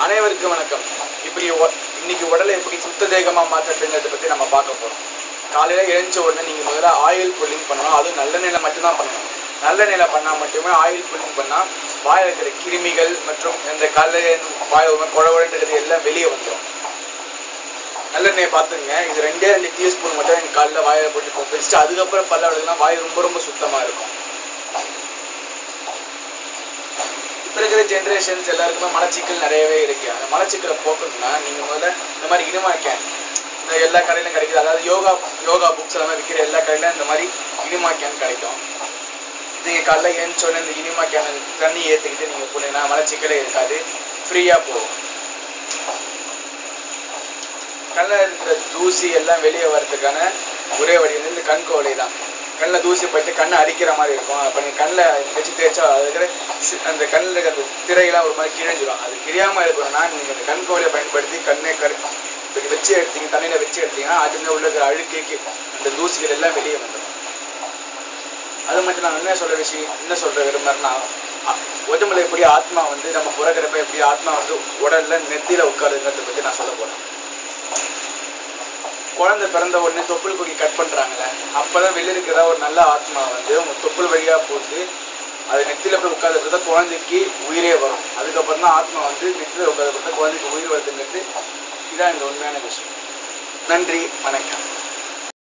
அனைவருக்கும் வணக்கம் இப்படி ஒ- இன்னைக்கு உடலை எப்படி சுத்த தேகமா மாற்றத்துங்கிறத பத்தி நம்ம பார்க்க போறோம் காலையில எழுந்த உடனே நீங்க முதல்ல ஆயில் புல்லிங் பண்ணணும் அதுவும் நல்ல நிலை மட்டும்தான் பண்ணணும் நல்ல நிலை பண்ணா மட்டுமே ஆயில் புல்லிங் பண்ணா வாயில இருக்கிற கிருமிகள் மற்றும் இந்த கல்ல வாயில் குழவுன்றது எல்லாம் வெளியே வந்துடும் நல்லெண்ணெய் பார்த்துங்க இது ரெண்டே ரெண்டு டீஸ்பூன் மட்டும் எங்கள் காலைல வாயில போட்டு கொப்பளிச்சுட்டு அதுக்கப்புறம் பல்ல விளக்குனா வாய் ரொம்ப ரொம்ப சுத்தமா இருக்கும் இப்போ இருக்கிற ஜென்ரேஷன்ஸ் எல்லாருக்குமே மலச்சிக்கல் நிறையவே இருக்கு அந்த மலச்சிக்கலை போக்கணும்னா நீங்க முதல்ல இந்த மாதிரி இனிமா கேன் இந்த எல்லா கடையிலும் கிடைக்குது அதாவது யோகா யோகா புக்ஸ் எல்லாமே விற்கிற எல்லா கடையிலும் இந்த மாதிரி இனிமா கேன் கிடைக்கும் நீங்க காலைல எழுந்தோடனே இந்த இனிமா கேன் தண்ணி ஏற்றிக்கிட்டு நீங்க போனீங்கன்னா மலச்சிக்கலே இருக்காது ஃப்ரீயா போகும் கண்ணில் இருக்கிற தூசி எல்லாம் வெளியே வர்றதுக்கான ஒரே வழி வந்து இந்த கண் கோலை தான் கண்ணில் தூசி பட்டு கண்ணை அரிக்கிற மாதிரி இருக்கும் அப்போ நீங்கள் கண்ணில் வச்சு தேய்ச்சா அது இருக்கிற சி- அந்த கண்ணில் இருக்கிற அந்த திரையெல்லாம் ஒரு மாதிரி கிழிஞ்சிடும் அது கிழியாமல் இருக்கணும்னா நீங்கள் இந்த கண் கோலையை பயன்படுத்தி கண்ணை கரு இப்படி வச்சு எடுத்தீங்க தண்ணியில் வச்சு எடுத்தீங்கன்னா அதுமே உள்ள இருக்கிற அழுக்கைக்கு அந்த தூசிகள் எல்லாம் வெளியே வந்துடும் அது மட்டும் நான் என்ன சொல்ற விஷயம் என்ன சொல்ற விரும்புறேன்னா அ- உடம்புல எப்படி ஆத்மா வந்து நம்ம பிறக்கிறப்ப எப்படி ஆத்மா வந்து உடல்ல நெத்தியில உட்காருங்கிறத பத்தி நான் சொல்ல போறேன் குழந்தை பிறந்த உடனே தொப்புள் கொடி கட் பண்றாங்கல்ல அப்பதான் வெளில இருக்கிற ஒரு நல்ல ஆத்மா வந்து உங்க தொப்புள் வழியா போட்டு அது நெத்தியில போய் உட்கார்ந்து குழந்தைக்கு உயிரே வரும் அதுக்கப்புறம் தான் ஆத்மா வந்து நெத்தியில உட்கார்ந்து குழந்தைக்கு உயிர் வருதுங்கிறது இதான் இந்த உண்மையான விஷயம் நன்றி வணக்கம்